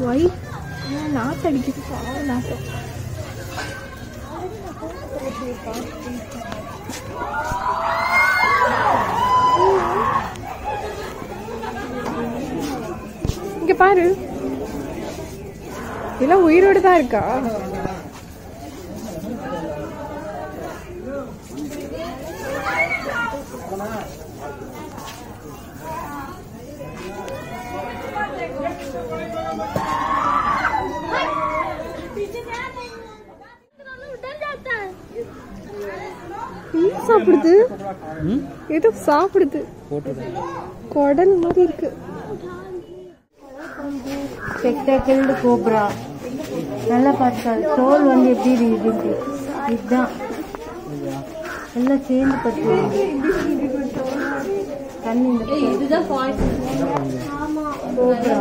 Y நாட்டு அடிக்குது பாவம் நாட்டம் இங்க பாரு இதெல்லாம் உயிரோடு தான் இருக்கா என்ன சாப்பிடுது ஏதோ சாப்பிடுது குடல் மாதிரி இருக்கு ஸ்பெக்டாக்கிள்டு கோப்ரா நல்லா பார்த்துக்காது தோல் வந்து எப்படி இருக்குது இதுதான் எல்லாம் சேர்ந்து பட்டு கண்ணு இந்த இதுதான் கோப்ரா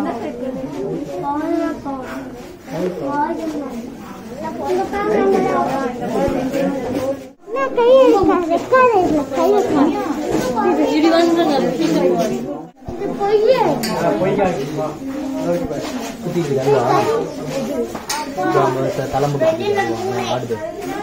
ஆடுது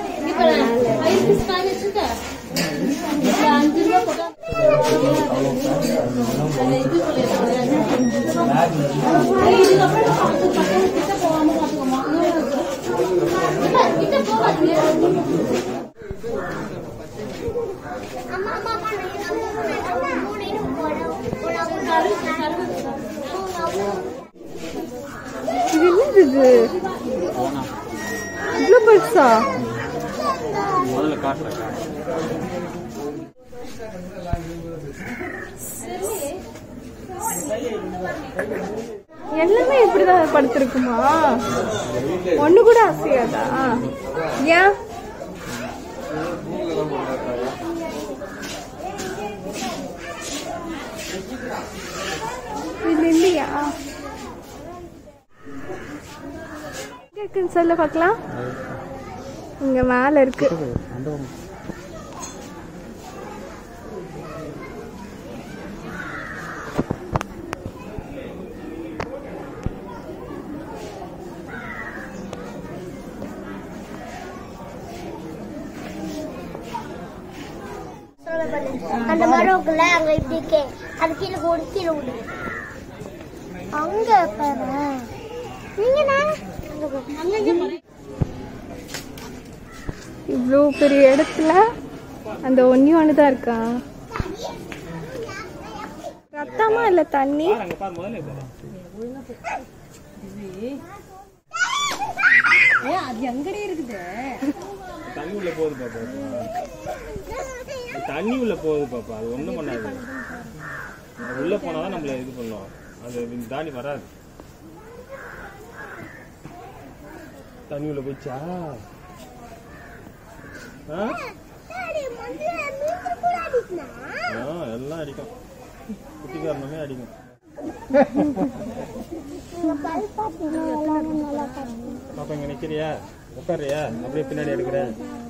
இது என்னது இது இவ்வளோ பெருசா முதல்ல காட்டுறேன் எல்லாமே இப்படிதான் படுத்திருக்குமா ஒண்ணு கூட அசையாதா ஏன் இது இல்லையா எங்க இருக்குன்னு சொல்ல பார்க்கலாம் இங்க மேல இருக்கு அந்த மரம் இருக்குல்ல அங்க இப்படி இருக்கே அது கீழே போடு கீழே விடு அங்க பாரு நீங்க நான் இவ்வளோ பெரிய இடத்துல அந்த ஒன்னி ஒன்று தான் இருக்கா ரத்தமா இல்ல தண்ணி அங்க பாரு முதல்ல பாரு தண்ணி உள்ள போகுது பாப்பா அது தண்ணி உள்ள போகுது பாப்பா அது ஒண்ணும் பண்ணாது அது உள்ள போனாதான் நம்மள இது பண்ணும் அது இந்த தாண்டி வராது தண்ணி உள்ள போயிச்சா ஆ? ஆ, எல்லாம் அடிக்கும் குட்டிக்காரனமே அடிக்கும் பாப்பா இங்க நிக்கிறியா உட்காரியா அப்படியே பின்னாடி எடுக்கிறேன்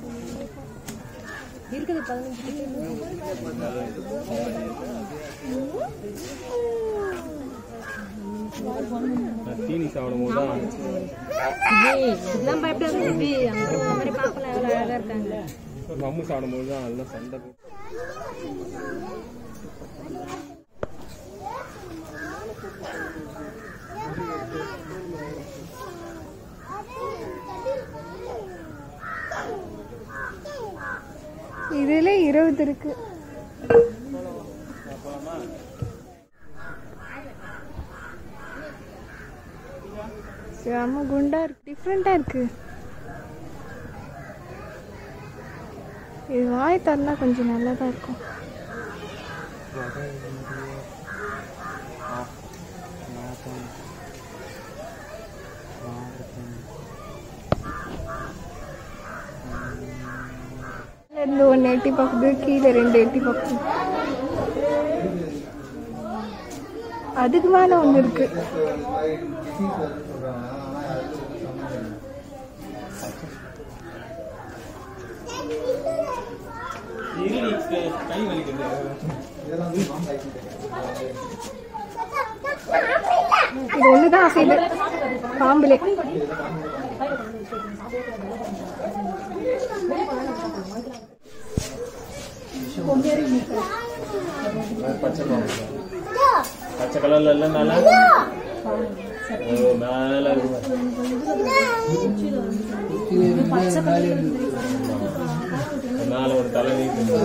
நான் தீனி சாப்பிடும் போது தான் இதெல்லாம் பயப்படாது தம்பி அந்த மாதிரி பாப்பலாம் எவ்வளோ அழகா இருக்காங்க மம்மு சாப்பிடும் போது தான் எல்லாம் சண்டை போட்டு இதுல இருபது இருக்கு செம குண்டா இருக்கு டிஃப்ரெண்டா இருக்கு இது வாய் தரனா கொஞ்சம் நல்லா தான் இருக்கும் இருந்து ஒன்று எட்டி பார்க்குது கீழே ரெண்டு எட்டி பார்க்குது அதுக்கு மேல ஒன்று இருக்கு கை வலிக்குது இது ஒன்று தான் அசையுது பாம்புலே பச்சை பாம்பு பச்சை கலர்ல இல்ல மேல ஓ, மேல இருக்கு மேல ஒரு தலை நீட்டு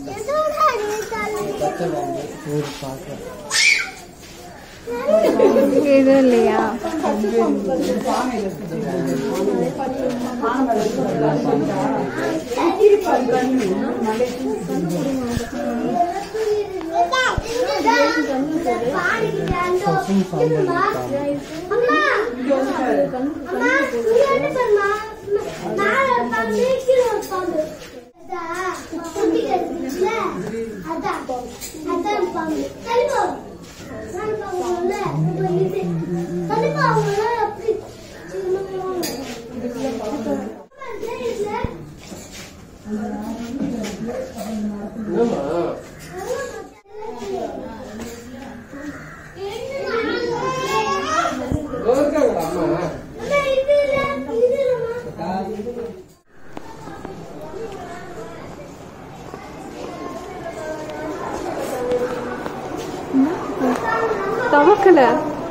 இங்க எதுவும் இல்லையா தவக்கல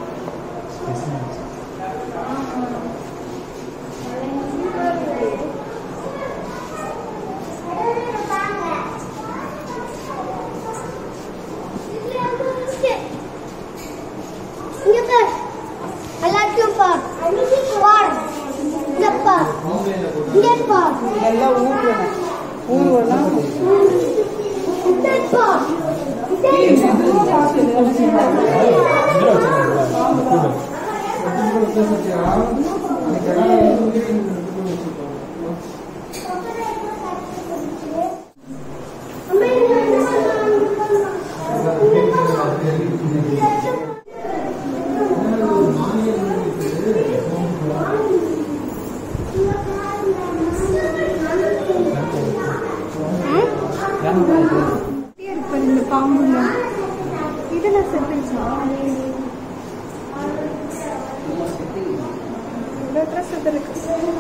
இங்க பார் எல்லாத்தையும் பார் பார் இங்க பார் இங்க பார் இதெல்லாம் ஊர்வலம் ஊர்வலம் இங்க பார் குட்டியா இருக்கு பாரு இந்த பாம்புங்க இதெல்லாம் செத்துருச்சா இவ்வளோ செத்து இருக்கு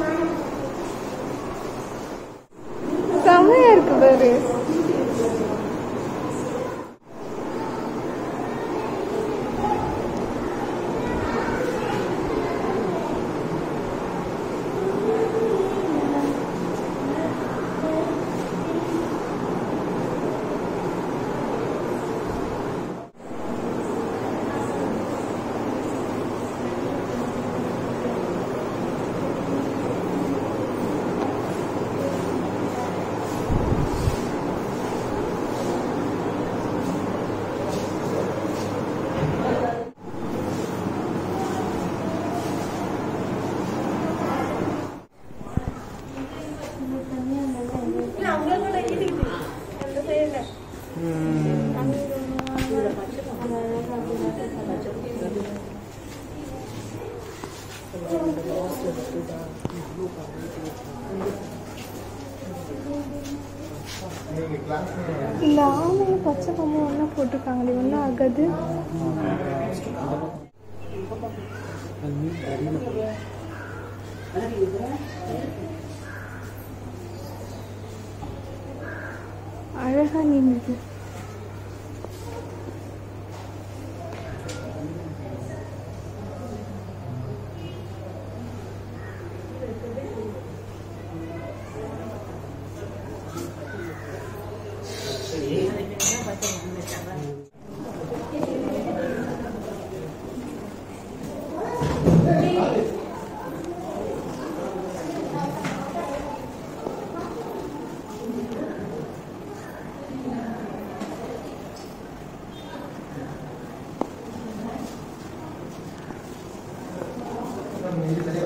செம்மையா இருக்கு பாரு இந்த ஆமையும் பச்சை பாம்பும் ஒன்றா போட்டிருக்காங்களே ஒன்றும் ஆகாது அழகா நின்னுது இது